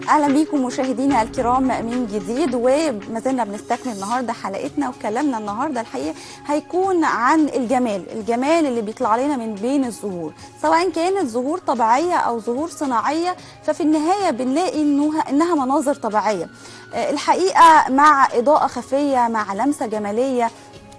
اهلا بيكم مشاهدينا الكرام من جديد وما زلنا بنستكمل النهارده حلقتنا وكلامنا النهارده الحقيقه هيكون عن الجمال الجمال اللي بيطلع لنا من بين الزهور سواء كانت زهور طبيعيه او زهور صناعيه ففي النهايه بنلاقي انها انها مناظر طبيعيه آه، الحقيقه مع اضاءه خفيه مع لمسه جماليه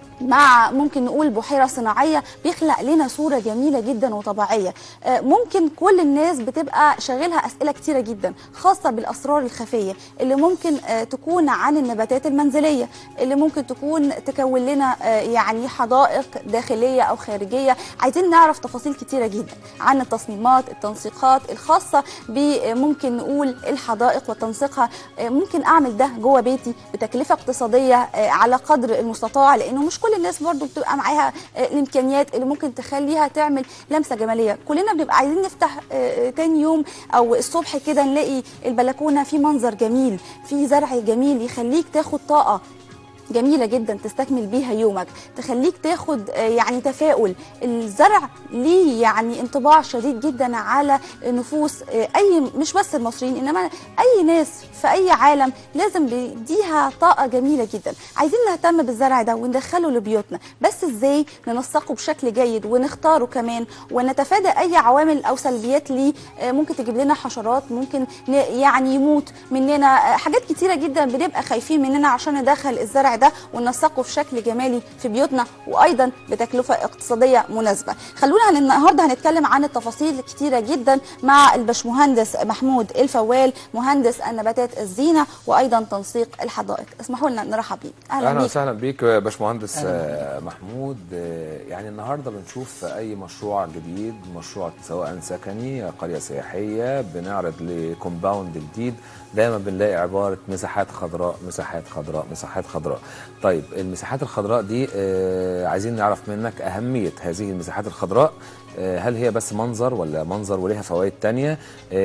مع ممكن نقول بحيره صناعيه بيخلق لنا صوره جميله جدا وطبيعيه آه، ممكن كل الناس بتبقى شاغلها اسئله كتيره جدا خاصه بالاسرار الخفيه اللي ممكن آه، تكون عن النباتات المنزليه اللي ممكن تكون تكون لنا آه، يعني حدائق داخليه او خارجيه عايزين نعرف تفاصيل كتيره جدا عن التصميمات التنسيقات الخاصه بممكن نقول الحدائق وتنسيقها آه، ممكن اعمل ده جوه بيتي بتكلفه اقتصاديه آه، على قدر المستطاع لانه مش كل الناس برضو بتبقى معاها آه، الامكانيات اللي ممكن تخليها تعمل لمسه جماليه كلنا بنبقى عايزين نفتح آه، تاني يوم او الصبح كده نلاقي البلكونه في منظر جميل في زرع جميل يخليك تاخد طاقه جميله جدا تستكمل بيها يومك تخليك تاخد آه، يعني تفاؤل الزرع ليه يعني انطباع شديد جدا على نفوس آه، اي مش بس المصريين انما اي ناس في اي عالم لازم بيديها طاقه جميله جدا عايزين نهتم بالزرع ده وندخله لبيوتنا بس ازاي ننسقه بشكل جيد ونختاره كمان ونتفادى اي عوامل او سلبيات ليه آه، ممكن تجيب لنا حشرات ممكن ن- يعني يموت مننا آه، حاجات كتيره جدا بنبقى خايفين مننا عشان ندخل الزرع ده وننسقه في شكل جمالي في بيوتنا وايضا بتكلفه اقتصاديه مناسبه خلونا هن- النهارده هنتكلم عن التفاصيل كتيره جدا مع الباشمهندس محمود الفوال مهندس النباتات الزينه وايضا تنسيق الحدائق اسمحوا لنا نرحب بيك اهلا بيك وسهلا بيك يا باشمهندس آه، محمود آه، يعني النهارده بنشوف اي مشروع جديد مشروع سواء سكني قريه سياحيه بنعرض لكومباوند جديد دايما بنلاقي عباره مساحات خضراء مساحات خضراء مساحات خضراء طيب المساحات الخضراء دي آه، عايزين نعرف منك اهميه هذه المساحات الخضراء آه، هل هي بس منظر ولا منظر وليها فوائد تانية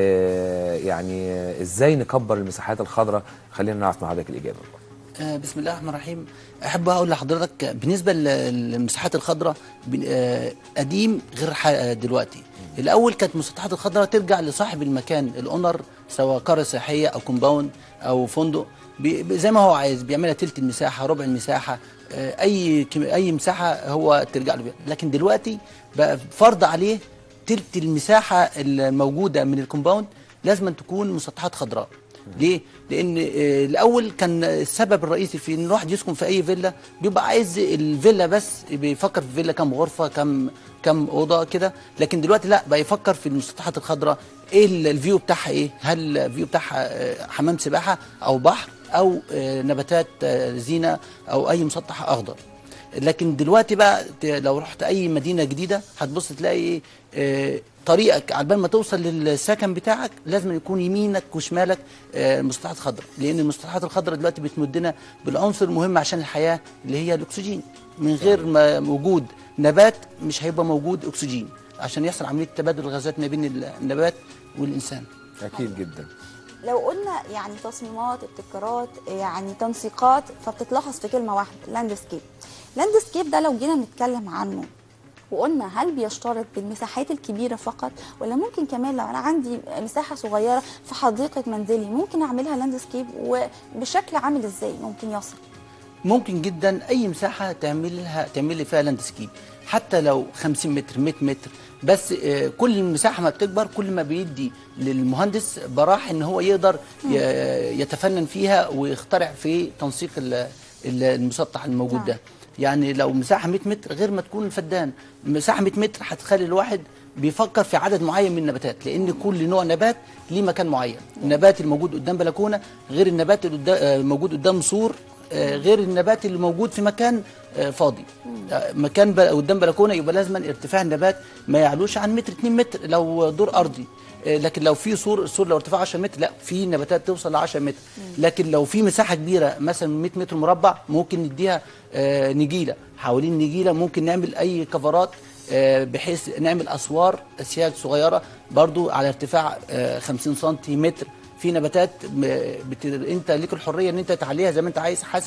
آه، يعني آه، ازاي نكبر المساحات الخضراء خلينا نعرف مع حضرتك الاجابه آه، بسم الله الرحمن الرحيم احب اقول لحضرتك بالنسبه لل- للمساحات الخضراء بن- آه، قديم غير ح- آه، دلوقتي الاول كانت المساحات الخضراء ترجع لصاحب المكان الاونر سواء قريه سياحيه او كومباوند او فندق بي- بي- زي ما هو عايز بيعملها تلت المساحه ربع المساحه آه، اي كم- اي مساحه هو ترجع له بيها. لكن دلوقتي بقى فرض عليه تلت المساحه الموجوده من الكومباوند لازم أن تكون مسطحات خضراء ليه؟ لأن آه، الأول كان السبب الرئيسي في إن الواحد يسكن في أي فيلا بيبقى عايز الفيلا بس بيفكر في الفيلا كم غرفة كم كم أوضة كده لكن دلوقتي لا بقى يفكر في المسطحات الخضراء إيه ال- الفيو بتاعها إيه؟ هل الفيو بتاعها آه، حمام سباحة أو بحر أو آه، نباتات آه، زينة أو أي مسطح أخضر لكن دلوقتي بقى ت- لو رحت اي مدينه جديده هتبص تلاقي ايه آه، طريقك على بال ما توصل للسكن بتاعك لازم يكون يمينك وشمالك آه، مسطحات خضراء لان المسطحات الخضراء دلوقتي بتمدنا بالعنصر المهم عشان الحياه اللي هي الاكسجين من غير ما وجود نبات مش هيبقى موجود اكسجين عشان يحصل عمليه تبادل الغازات ما بين النبات والانسان اكيد جدا لو قلنا يعني تصميمات ابتكارات يعني تنسيقات فبتتلخص في كلمه واحده لاندسكيب لاندسكيب ده لو جينا نتكلم عنه وقلنا هل بيشترط بالمساحات الكبيره فقط ولا ممكن كمان لو انا عندي مساحه صغيره في حديقه منزلي ممكن اعملها لاندسكيب وبشكل عامل ازاي ممكن يصل ممكن جدا اي مساحه تعملها تعمل لي فيها لاندسكيب حتى لو 50 متر 100 متر بس آه، كل المساحه ما بتكبر كل ما بيدي للمهندس براح ان هو يقدر ي- يتفنن فيها ويخترع في تنسيق ال- ال- المسطح الموجود نعم. ده يعني لو مساحه 100 متر غير ما تكون فدان مساحه 100 متر هتخلي الواحد بيفكر في عدد معين من النباتات لان كل نوع نبات ليه مكان معين النبات الموجود قدام بلكونه غير النبات اللي قدام- آه، الموجود قدام سور آه، غير النبات اللي موجود في مكان آه، فاضي آه، مكان ب- قدام بلكونه يبقى لازم ارتفاع النبات ما يعلوش عن متر 2 متر لو دور ارضي آه، لكن لو في سور السور لو ارتفاعه 10 متر لا في نباتات توصل ل 10 متر لكن لو في مساحه كبيره مثلا 100 متر مربع ممكن نديها آه، نجيله حوالين نجيله ممكن نعمل اي كفرات آه، بحيث نعمل اسوار اسياج صغيره برضو على ارتفاع آه، 50 سم متر في نباتات م- بت... انت ليك الحريه ان انت تعليها زي ما انت عايز حسب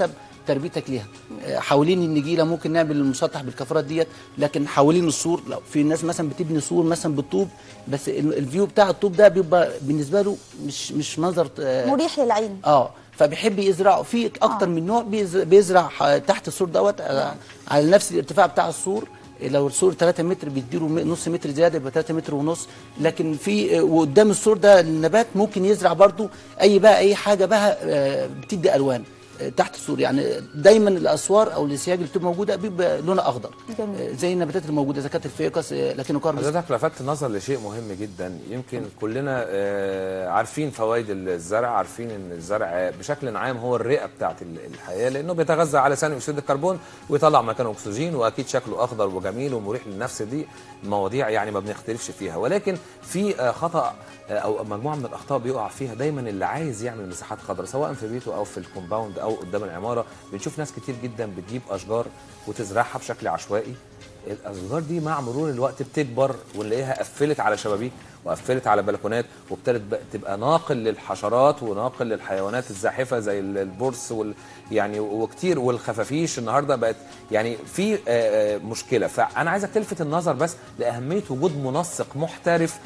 تربيتك ليها آه، حوالين النجيله ممكن نعمل المسطح بالكفرات ديت لكن حوالين السور لو في ناس مثلا بتبني سور مثلا بالطوب بس ال- الفيو بتاع الطوب ده بيبقى بالنسبه له مش مش منظر آه، مريح للعين اه فبيحب يزرع في اكتر آه. من نوع بيز- بيزرع ح- تحت السور دوت على, على نفس الارتفاع بتاع السور لو السور 3 متر بيديله م- نص متر زياده يبقى 3 متر ونص لكن في وقدام السور ده النبات ممكن يزرع برضو اي بقى اي حاجه بقى آه، بتدي الوان آه، تحت السور يعني دايما الاسوار او السياج اللي بتبقى موجوده بيبقى لونها اخضر جميل. آه، زي النباتات الموجوده اذا كانت الفيكس آه، لكن كاربس حضرتك لفتت نظر لشيء مهم جدا يمكن كلنا آه، عارفين فوائد الزرع عارفين ان الزرع بشكل عام هو الرئه بتاعت ال- الحياه لانه بيتغذى على ثاني اكسيد الكربون ويطلع مكانه اكسجين واكيد شكله اخضر وجميل ومريح للنفس دي مواضيع يعني ما بنختلفش فيها ولكن في آه، خطا آه، او مجموعه من الاخطاء بيقع فيها دايما اللي عايز يعمل مساحات خضراء سواء في بيته او في الكومباوند او قدام العماره بنشوف ناس كتير جدا بتجيب اشجار وتزرعها بشكل عشوائي الاشجار دي مع مرور الوقت بتكبر ونلاقيها قفلت على شبابيك وقفلت على بلكونات وابتدت بقى تبقى ناقل للحشرات وناقل للحيوانات الزاحفه زي ال- البرص وال يعني وكتير والخفافيش النهارده بقت يعني في آه، آه، مشكله فانا عايزك تلفت النظر بس لاهميه وجود منسق محترف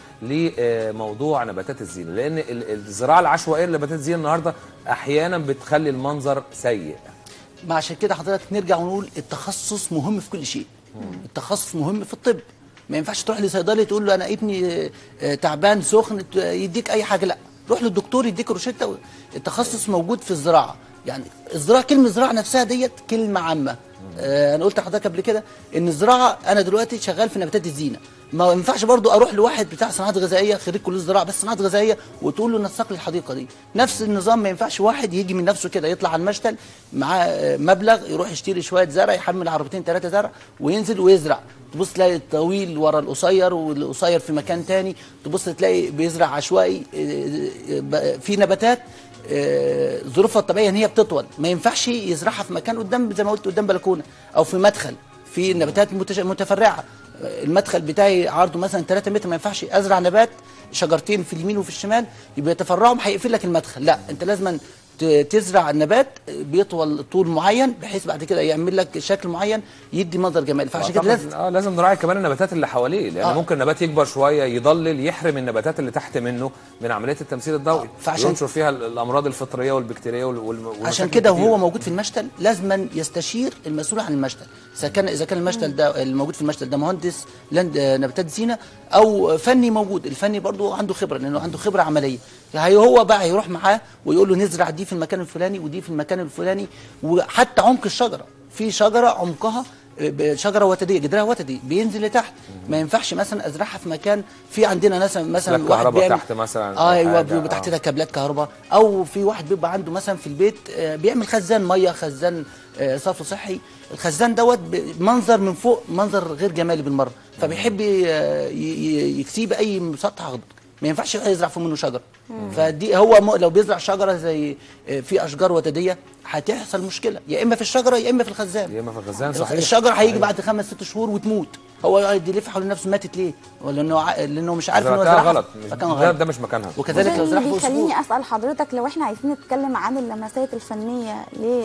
لموضوع نباتات الزينه لان ال- الزراعه العشوائيه لنباتات الزينه النهارده احيانا بتخلي المنظر سيء ما عشان كده حضرتك نرجع ونقول التخصص مهم في كل شيء التخصص مهم في الطب ما ينفعش تروح لصيدلي تقول له انا ابني آه، آه، تعبان سخن ت- يديك اي حاجه لا روح للدكتور يديك روشته التخصص موجود في الزراعه يعني الزراعه كلمه زراعه نفسها ديت كلمه عامه آه، انا قلت لحضرتك قبل كده ان الزراعه انا دلوقتي شغال في نباتات الزينه ما ينفعش برضو اروح لواحد بتاع صناعات غذائيه خريج كليه الزراعه بس صناعات غذائيه وتقول له نسق لي الحديقه دي نفس النظام ما ينفعش واحد يجي من نفسه كده يطلع على المشتل معاه آه، مبلغ يروح يشتري شويه زرع يحمل عربتين ثلاثه زرع وينزل ويزرع تبص تلاقي الطويل ورا القصير والقصير في مكان تاني تبص تلاقي بيزرع عشوائي آه، آه، ب- في نباتات آه، ظروفها الطبيعيه ان هي بتطول ما ينفعش يزرعها في مكان قدام زي ما قلت قدام بلكونه او في مدخل في نباتات متش- متفرعه آه، المدخل بتاعي عرضه مثلا 3 متر ما ينفعش ازرع نبات شجرتين في اليمين وفي الشمال يبقى يتفرعهم هيقفل لك المدخل لا انت لازم ت- تزرع النبات بيطول طول معين بحيث بعد كده يعمل لك شكل معين يدي منظر جمالي فعشان كده وأعتقد لازم اه لازم نراعي كمان النباتات اللي حواليه لان آه. آه. ممكن نبات يكبر شويه يضلل يحرم النباتات اللي تحت منه من عمليه التمثيل الضوئي آه، فعشان- ينشر فيها ال- الامراض الفطريه والبكتيريه وال- والم- عشان والمشاكل كده الكتيرة. وهو موجود في المشتل لازما يستشير المسؤول عن المشتل اذا كان اذا كان المشتل ده الموجود في المشتل ده مهندس لاند آه، نباتات زينه او فني موجود الفني برضو عنده خبره لانه عنده خبره عمليه هي هو بقى هيروح معاه ويقول له نزرع دي في المكان الفلاني ودي في المكان الفلاني وحتى عمق الشجره في شجره عمقها آه، شجره وتديه جدرها وتدي بينزل لتحت ما ينفعش مثلا ازرعها في مكان في عندنا مثلا مثلا أسلاك واحد كهرباء بيعمل- تحت مثلا اه أو ايوه حاجة، بيبقى آه. تحت كده كابلات كهرباء او في واحد بيبقى عنده مثلا في البيت آه، بيعمل خزان ميه خزان آه، صرف صحي الخزان دوت ب- منظر من فوق منظر غير جمالي بالمره فبيحب ي- ي- يكسيه اي مسطح اخضر ما ينفعش يزرع فيه منه شجر فدي هو م- لو بيزرع شجره زي آه، في اشجار وتديه هتحصل مشكله يا اما في الشجره يا اما في الخزان يا اما في الخزان صحيح الشجره هيجي صحيح. بعد خمس ست شهور وتموت هو يقعد يلف حول نفسه ماتت ليه؟ ولا انه ع- لانه مش عارف ان هو زرعتها زرعها غلط مش فكان ده, غلط ده مش مكانها وكذلك وده لو اللي زرعها فوق بيخليني السطوح اسال حضرتك لو احنا عايزين نتكلم عن اللمسات الفنيه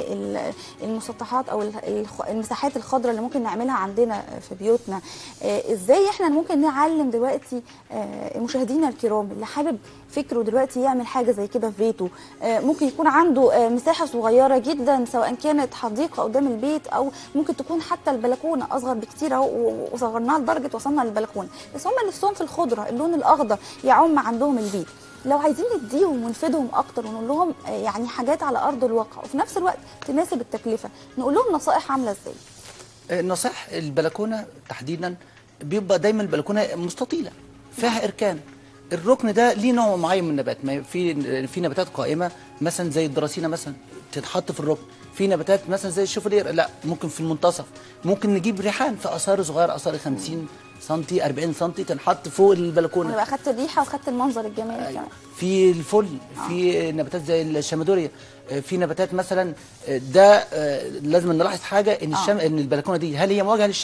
للمسطحات او ال- الخ- المساحات الخضراء اللي ممكن نعملها عندنا في بيوتنا آه، ازاي احنا ممكن نعلم دلوقتي آه، مشاهدينا الكرام اللي حابب فكره دلوقتي يعمل حاجه زي كده في بيته آه، ممكن يكون عنده آه، مساحه صغيره جدا سواء كانت حديقه قدام البيت او ممكن تكون حتى البلكونه اصغر بكتير اهو و- وصغرناها لدرجه وصلنا للبلكونه بس هم نفسهم في الخضره اللون الاخضر يعم عندهم البيت لو عايزين نديهم ونفيدهم اكتر ونقول لهم آه، يعني حاجات على ارض الواقع وفي نفس الوقت تناسب التكلفه نقول لهم نصائح عامله ازاي النصائح البلكونه تحديدا بيبقى دايما البلكونه مستطيله فيها اركان الركن ده ليه نوع معين من النبات ما في في نباتات قائمه مثلا زي الدراسينا مثلا تتحط في الركن في نباتات مثلا زي الشوفلير لا ممكن في المنتصف ممكن نجيب ريحان في اثار صغيره اثار 50 سم 40 سم تنحط فوق البلكونه انا بقى خدت الريحه وخدت المنظر الجمالي كمان في الفل في نباتات زي الشمدوريا آه، في نباتات مثلا آه، ده آه، لازم نلاحظ حاجه ان الشم... ان البلكونه دي هل هي مواجهه للشمس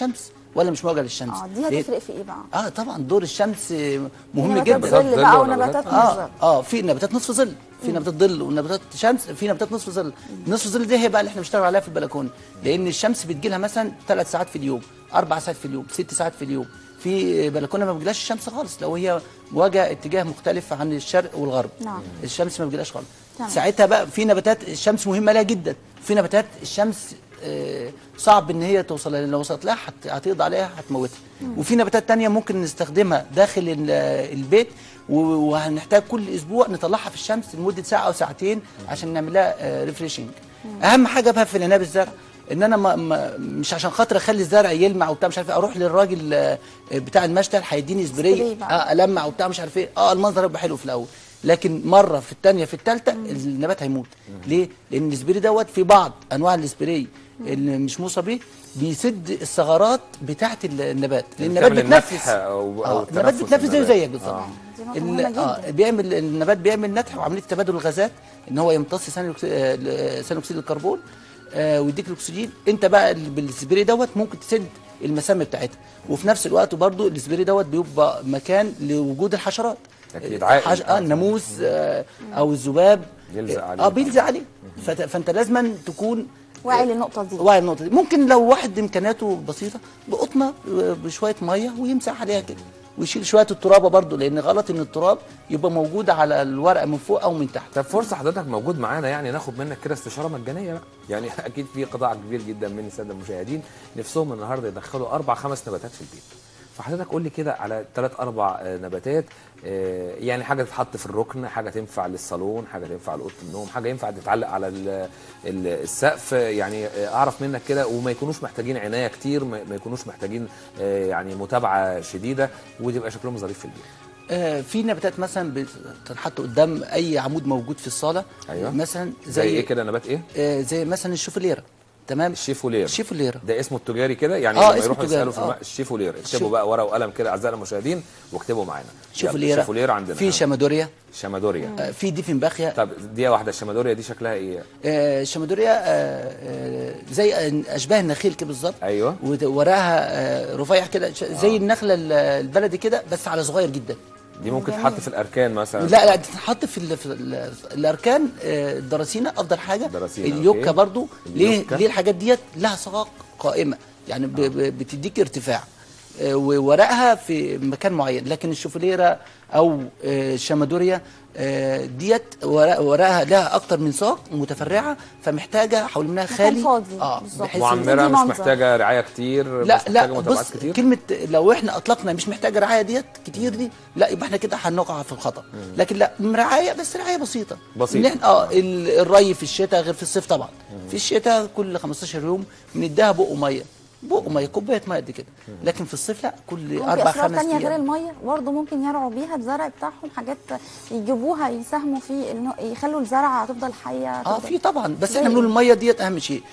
ولا مش مواجهه للشمس اه دي ليه؟ هتفرق في ايه بقى؟ اه طبعا دور الشمس مهم نباتات جدا ظل ظل بقى ولا ونباتات نباتات؟ نص ظل اه اه في نباتات نصف ظل في نباتات ظل ونباتات شمس في نباتات نصف ظل نصف ظل دي هي بقى اللي احنا بنشتغل عليها في البلكونه لان الشمس بتجي لها مثلا ثلاث ساعات في اليوم اربع ساعات في اليوم ست ساعات في اليوم في بلكونه ما بتجيلهاش الشمس خالص لو هي مواجهه اتجاه مختلف عن الشرق والغرب نعم. الشمس ما بتجيلهاش خالص تمام. ساعتها بقى في نباتات الشمس مهمه لها جدا في نباتات الشمس آه، صعب ان هي توصل لها لو وصلت لها هت- هتقضي عليها هتموتها وفي نباتات تانية ممكن نستخدمها داخل ال- البيت و- وهنحتاج كل اسبوع نطلعها في الشمس لمده ساعه او ساعتين عشان نعمل لها ريفريشنج اهم حاجه بقى في العناب الزرع ان انا ما ما مش عشان خاطر اخلي الزرع يلمع وبتاع مش عارف إيه، اروح للراجل آه، بتاع المشتل هيديني سبراي سبراي بقى. اه المع وبتاع مش عارف ايه اه المنظر هيبقى حلو في الاول لكن مره في الثانيه في الثالثه النبات هيموت ليه لان السبراي دوت في بعض انواع السبراي اللي مش موصى بيه بيسد الثغرات بتاعه النبات لان النبات بتعمل بتنفس النفح أو- أو آه النبات التنفس بتنفس زيه النبات. زيك بالظبط آه. دي نقطة ال- مهمة آه جدا. بيعمل النبات بيعمل نتح وعمليه تبادل الغازات ان هو يمتص ثاني أكسي- آه، ثاني اكسيد الكربون آه، ويديك الاكسجين انت بقى ال- بالسبراي دوت ممكن تسد المسام بتاعتها وفي نفس الوقت برضو السبراي دوت بيبقى مكان لوجود الحشرات أكيد، عائل. حش... اه الناموس آه او الذباب يلزق عليه. اه بيلزق عليه فت... فانت لازما تكون واعي للنقطة دي واعي النقطه دي ممكن لو واحد امكانياته بسيطه بقطنه بشويه ميه ويمسح عليها كده ويشيل شويه الترابه برضو لان غلط ان التراب يبقى موجود على الورقه من فوق او من تحت طب فرصه حضرتك موجود معانا يعني ناخد منك كده استشاره مجانيه بقى يعني اكيد في قطاع كبير جدا من الساده المشاهدين نفسهم النهارده يدخلوا اربع خمس نباتات في البيت فحضرتك قول لي كده على ثلاث اربع آه، نباتات آه، يعني حاجه تتحط في الركن حاجه تنفع للصالون حاجه تنفع لاوضه النوم حاجه ينفع تتعلق على ال- ال- السقف يعني آه، اعرف منك كده وما يكونوش محتاجين عنايه كتير ما ما يكونوش محتاجين آه، يعني متابعه شديده وتبقى شكلهم ظريف في البيت آه في نباتات مثلا بتتحط قدام اي عمود موجود في الصاله أيوة. مثلا زي, زي ايه كده نبات ايه آه زي مثلا الشوفليره تمام الشيفولير الشيفوليره ده اسمه التجاري كده يعني آه، لما اسمه يروحوا التجاري، يسالوا في آه. الم- الشيفولير اكتبوا الشيف- بقى ورقه وقلم كده اعزائنا المشاهدين واكتبوا معانا يلا، شوفليره الشيفولير عندنا في آه. شمادوريا شمادوريا آه في ديفنباخيا طب دي واحده الشمادوريا دي شكلها ايه آه، الشمادوريا آه، آه، زي اشباه النخيل كده بالظبط أيوة. ووراها آه، رفيع كده ش- زي النخله ال- البلدي كده بس على صغير جدا دي ممكن جميل. تحط في الاركان مثلا لا لا تتحط في, ال- في ال- الاركان آه، الدراسينه افضل حاجه دراسينة، اليوكا أوكي. برضو ليه اليوكا. ليه الحاجات ديت لها صاغ قائمه يعني ب- ب- بتديك ارتفاع آه، وورقها في مكان معين لكن الشوفليره او آه، الشمادوريا آه، ديت ورق- ورقها لها اكتر من ساق متفرعه فمحتاجه حول منها مكان خالي فاضي، اه بالظبط. بحيث إن- معمره دي مش منظر. محتاجه رعايه كتير لا مش محتاجه لا متابعات بص كتير كلمه لو احنا اطلقنا مش محتاجه رعايه ديت كتير دي لا يبقى احنا كده هنقع في الخطا لكن لا رعايه بس رعايه بسيطه بسيطة. إن احنا اه ال- الري في الشتاء غير في الصيف طبعا في الشتاء كل 15 يوم بنديها بق ميه بق ميه كوبايه ميه قد كده لكن في الصيف لا كل ممكن اربع اسرار خمس تانية غير ايام الميه برضه ممكن يرعوا بيها الزرع بتاعهم حاجات يجيبوها يساهموا في انه يخلوا الزرعه تفضل حيه اه تفضل- في طبعا بس زي احنا بنقول إيه؟ الميه ديت اهم شيء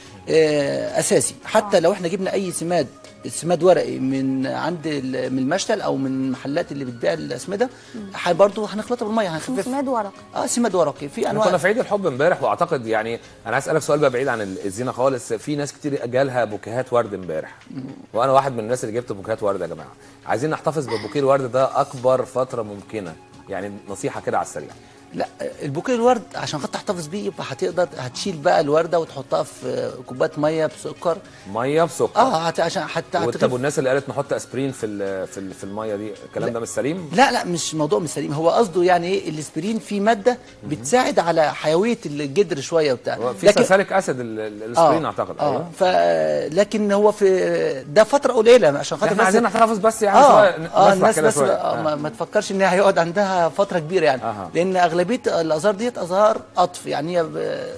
آه اساسي حتى لو احنا جبنا اي سماد سماد ورقي من عند ال- من المشتل او من المحلات اللي بتبيع الاسمده ح- برضه هنخلطها بالميه اسمه هنخفف سماد ورق اه سماد ورقي في احنا انواع كنا في عيد الحب امبارح واعتقد يعني انا عايز اسالك سؤال بقى بعيد عن ال- الزينه خالص في ناس كتير جالها بوكيهات ورد امبارح وانا واحد من الناس اللي جبت بوكيهات ورد يا جماعه عايزين نحتفظ ببوكيه الورد ده اكبر فتره ممكنه يعني نصيحه كده على السريع لا البوكيه الورد عشان خاطر تحتفظ بيه يبقى هتقدر هتشيل بقى الورده وتحطها في كوبايه ميه بسكر ميه بسكر اه هت- عشان حتى وطب هتخف والناس اللي قالت نحط اسبرين في ال- في ال- في الميه دي الكلام ده مش سليم لا لا مش موضوع مش سليم هو قصده يعني ايه الاسبرين فيه ماده بتساعد على حيويه الجدر شويه وبتاع هو في لكن- سلسلك اسيد ال- ال- الاسبرين اعتقد اه ايوه ف لكن هو في ده فتره قليله عشان خاطر احنا عايزين نحتفظ بس يعني اه شويه اه نفرح الناس كده بس شويه آه. آه. ما, ما تفكرش ان هي هيقعد عندها فتره كبيره يعني أها. لان اغلبيه الازهار ديت ازهار قطف يعني هي ب-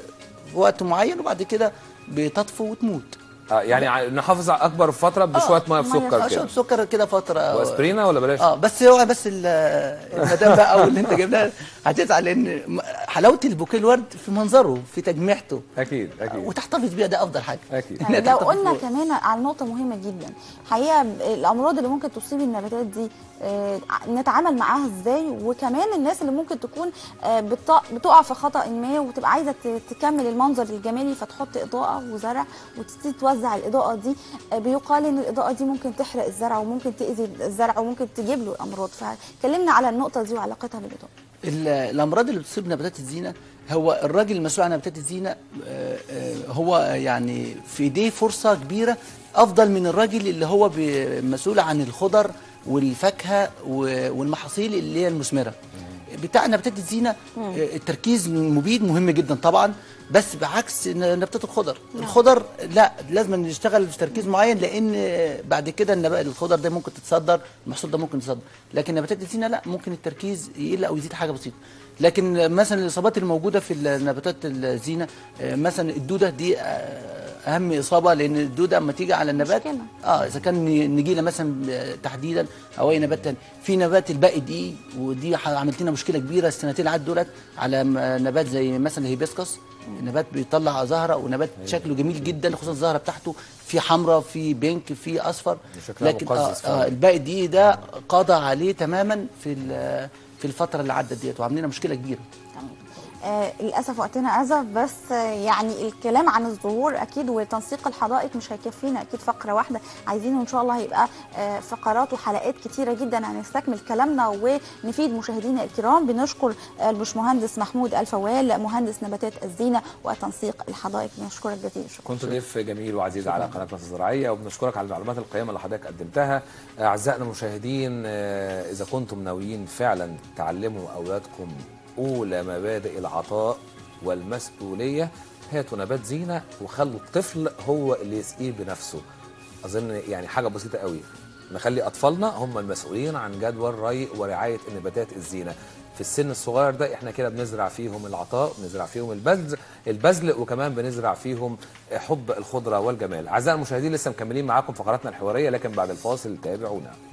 في وقت معين وبعد كده بتطفو وتموت آه يعني ع- نحافظ على اكبر فتره بشويه ميه مية بسكر اه كده شويه سكر كده فتره واسبرينا ولا بلاش اه بس هو بس ال- المدام بقى او اللي انت جبناها هتزعل لان م- حلاوه البوكيه الورد في منظره في تجميعته اكيد اكيد وتحتفظ بيها ده افضل حاجه اكيد إنها لو تحتفظ قلنا بيها. كمان على نقطة مهمة جدا حقيقة الأمراض اللي ممكن تصيب النباتات دي آه، نتعامل معاها ازاي وكمان الناس اللي ممكن تكون آه، بت- بتقع في خطأ ما وتبقى عايزة ت- تكمل المنظر الجمالي فتحط إضاءة وزرع وتبتدي توزع بيوزع الاضاءه دي آه، بيقال ان الاضاءه دي ممكن تحرق الزرع وممكن تاذي الزرع وممكن تجيب له امراض فكلمنا على النقطه دي وعلاقتها بالاضاءه ال- الامراض اللي بتصيب نباتات الزينه هو الراجل المسؤول عن نباتات الزينه آه، آه، هو يعني في ايديه فرصه كبيره افضل من الراجل اللي هو بي- مسؤول عن الخضر والفاكهه و- والمحاصيل اللي هي المثمره بتاع نباتات الزينه آه، التركيز المبيد مهم جدا طبعا بس بعكس ن- نباتات الخضر الخضر لا لازم نشتغل في تركيز معين لان آه، بعد كده النبات الخضر ده ممكن تتصدر المحصول ده ممكن يتصدر لكن نباتات الزينه لا ممكن التركيز يقل او يزيد حاجه بسيطه لكن مثلا الاصابات الموجوده في نباتات الزينه آه، مثلا الدوده دي آه، اهم اصابه لان الدوده اما تيجي على النبات مشكلة. اه اذا كان نجيله مثلا آه، تحديدا او اي نبات تاني في نبات الباقي دي ودي ح- عملت لنا مشكله كبيره السنتين اللي عدوا دولت على م- نبات زي مثلا الهيبسكس نبات بيطلع زهره ونبات شكله جميل جدا خصوصا الزهره بتاعته في حمراء في بينك في اصفر شكلها لكن مقزز آه آه فعلا. الباقي دي ده قضى عليه تماما في ال- في الفتره اللي عدت ديت وعاملين لنا مشكله كبيره تمام آه للاسف وقتنا ازف بس آه يعني الكلام عن الظهور اكيد وتنسيق الحدائق مش هيكفينا اكيد فقره واحده عايزينه ان شاء الله هيبقى آه فقرات وحلقات كتيره جدا هنستكمل كلامنا ونفيد مشاهدينا الكرام بنشكر آه الباشمهندس محمود الفوال مهندس نباتات الزينه وتنسيق الحدائق بنشكرك جزيل الشكر كنت ضيف جميل وعزيز على قناه مصر الزراعيه وبنشكرك على المعلومات القيمه اللي حضرتك قدمتها اعزائنا المشاهدين آه، اذا كنتم ناويين فعلا تعلموا اولادكم اولى مبادئ العطاء والمسؤوليه هاتوا نبات زينه وخلوا الطفل هو اللي يسقيه بنفسه اظن يعني حاجه بسيطه قوي نخلي اطفالنا هم المسؤولين عن جدول ري ورعايه النباتات الزينه في السن الصغير ده احنا كده بنزرع فيهم العطاء بنزرع فيهم البذل البذل وكمان بنزرع فيهم حب الخضره والجمال اعزائي المشاهدين لسه مكملين معاكم فقراتنا الحواريه لكن بعد الفاصل تابعونا